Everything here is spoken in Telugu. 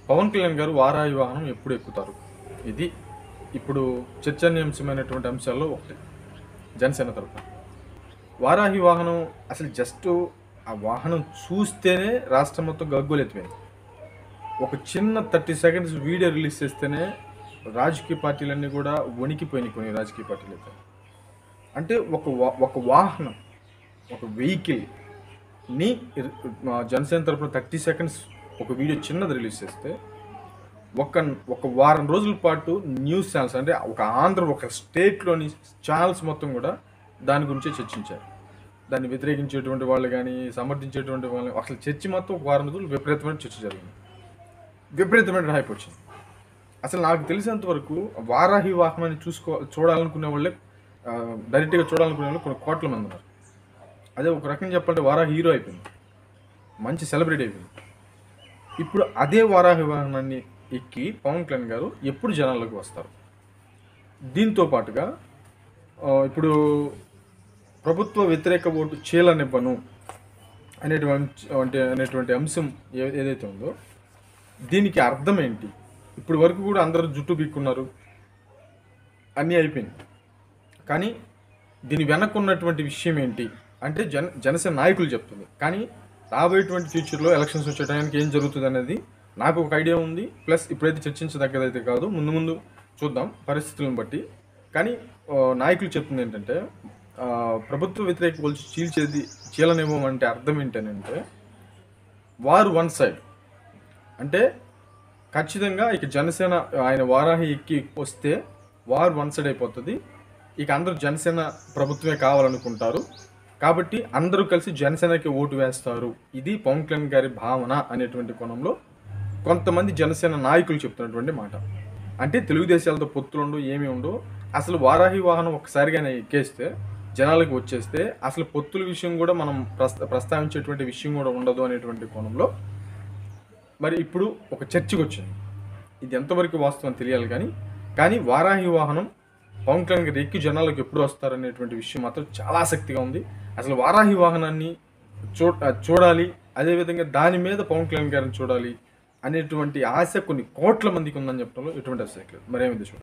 పవన్ కళ్యాణ్ గారు వారాహి వాహనం ఎప్పుడు ఎక్కుతారు ఇది ఇప్పుడు చర్చనీయాంశమైనటువంటి అంశాల్లో ఒకటి జనసేన తరఫున వారాహి వాహనం అసలు జస్ట్ ఆ వాహనం చూస్తేనే రాష్ట్రం మొత్తం గగ్గోలెత్తిపోయింది ఒక చిన్న థర్టీ సెకండ్స్ వీడియో రిలీజ్ చేస్తేనే రాజకీయ పార్టీలన్నీ కూడా వణికిపోయినాయి కొన్ని రాజకీయ పార్టీలు అయితే అంటే ఒక వా- ఒక వాహనం ఒక వెహికల్ని మా జనసేన తరపున థర్టీ సెకండ్స్ ఒక వీడియో చిన్నది రిలీజ్ చేస్తే ఒక ఒక వారం రోజుల పాటు న్యూస్ ఛానల్స్ అంటే ఒక ఆంధ్ర ఒక స్టేట్లోని ఛానల్స్ మొత్తం కూడా దాని గురించే చర్చించారు దాన్ని వ్యతిరేకించేటువంటి వాళ్ళు కానీ సమర్థించేటువంటి వాళ్ళు అసలు చర్చ మొత్తం ఒక వారం రోజులు విపరీతమైన చర్చ జరిగింది విపరీతమైన హైప్ వచ్చింది అసలు నాకు తెలిసినంత వరకు వారాహి వాహనాన్ని చూసుకో చూడాలనుకునే వాళ్ళే ఆ, డైరెక్ట్గా చూడాలనుకునే వాళ్ళు కొన్ని కోట్ల మంది ఉన్నారు అదే ఒక రకంగా చెప్పాలంటే వారాహి హీరో అయిపోయింది మంచి సెలబ్రిటీ అయిపోయింది ఇప్పుడు అదే వారాహి వాహనాన్ని ఎక్కి పవన్ కళ్యాణ్ గారు ఎప్పుడు జనాల్లోకి వస్తారు దీంతో పాటుగా ఆ, ఇప్పుడు ప్రభుత్వ వ్యతిరేక ఓటు చీలనివ్వను అనేటువంటి అంటే అనేటువంటి అంశం ఏ- ఏదైతే ఉందో దీనికి అర్థం ఏంటి ఇప్పుడు వరకు కూడా అందరూ జుట్టు పీక్కున్నారు అన్నీ అయిపోయింది కానీ దీని వెనక ఉన్నటువంటి విషయం ఏంటి అంటే జన జనసేన నాయకులు చెప్తుంది కానీ రాబోయేటువంటి ఫ్యూచర్లో ఎలక్షన్స్ వచ్చే టైంకి ఏం జరుగుతుంది అనేది నాకు ఒక ఐడియా ఉంది ప్లస్ ఇప్పుడైతే చర్చించదగ్గదైతే కాదు ముందు ముందు చూద్దాం పరిస్థితులను బట్టి కానీ ఆ, నాయకులు చెప్తుంది ఏంటంటే ఆ, ప్రభుత్వ వ్యతిరేక కొలిచి చీల్చేది చీలనివ్వం అంటే అర్థం ఏంటంటే వారు వన్ సైడ్ అంటే ఖచ్చితంగా ఇక జనసేన ఆయన వారాహి ఎక్కి వస్తే వారు వన్ సైడ్ అయిపోతుంది ఇక అందరూ జనసేన ప్రభుత్వమే కావాలనుకుంటారు కాబట్టి అందరూ కలిసి జనసేనకి ఓటు వేస్తారు ఇది పవన్ కళ్యాణ్ గారి భావన అనేటువంటి కోణంలో కొంతమంది జనసేన నాయకులు చెప్తున్నటువంటి మాట అంటే తెలుగుదేశాలతో పొత్తులు ఉండవు ఏమీ ఉండవు అసలు వారాహి వాహనం ఒకసారిగా ఎక్కేస్తే జనాలకు వచ్చేస్తే అసలు పొత్తుల విషయం కూడా మనం ప్రస్త ప్రస్తావించేటువంటి విషయం కూడా ఉండదు అనేటువంటి కోణంలో మరి ఇప్పుడు ఒక చర్చకు వచ్చింది ఇది ఎంతవరకు వాస్తవం తెలియాలి కానీ కానీ వారాహి వాహనం పవన్ కళ్యాణ్ గారు ఎక్కి జనాలకు ఎప్పుడు వస్తారనేటువంటి విషయం మాత్రం చాలా ఆసక్తిగా ఉంది అసలు వారాహి వాహనాన్ని చూ చూడాలి అదేవిధంగా దాని మీద పవన్ కళ్యాణ్ గారిని చూడాలి అనేటువంటి ఆశ కొన్ని కోట్ల మందికి ఉందని చెప్పడంలో ఎటువంటి అసలు లేదు మరేమిది చూడాలి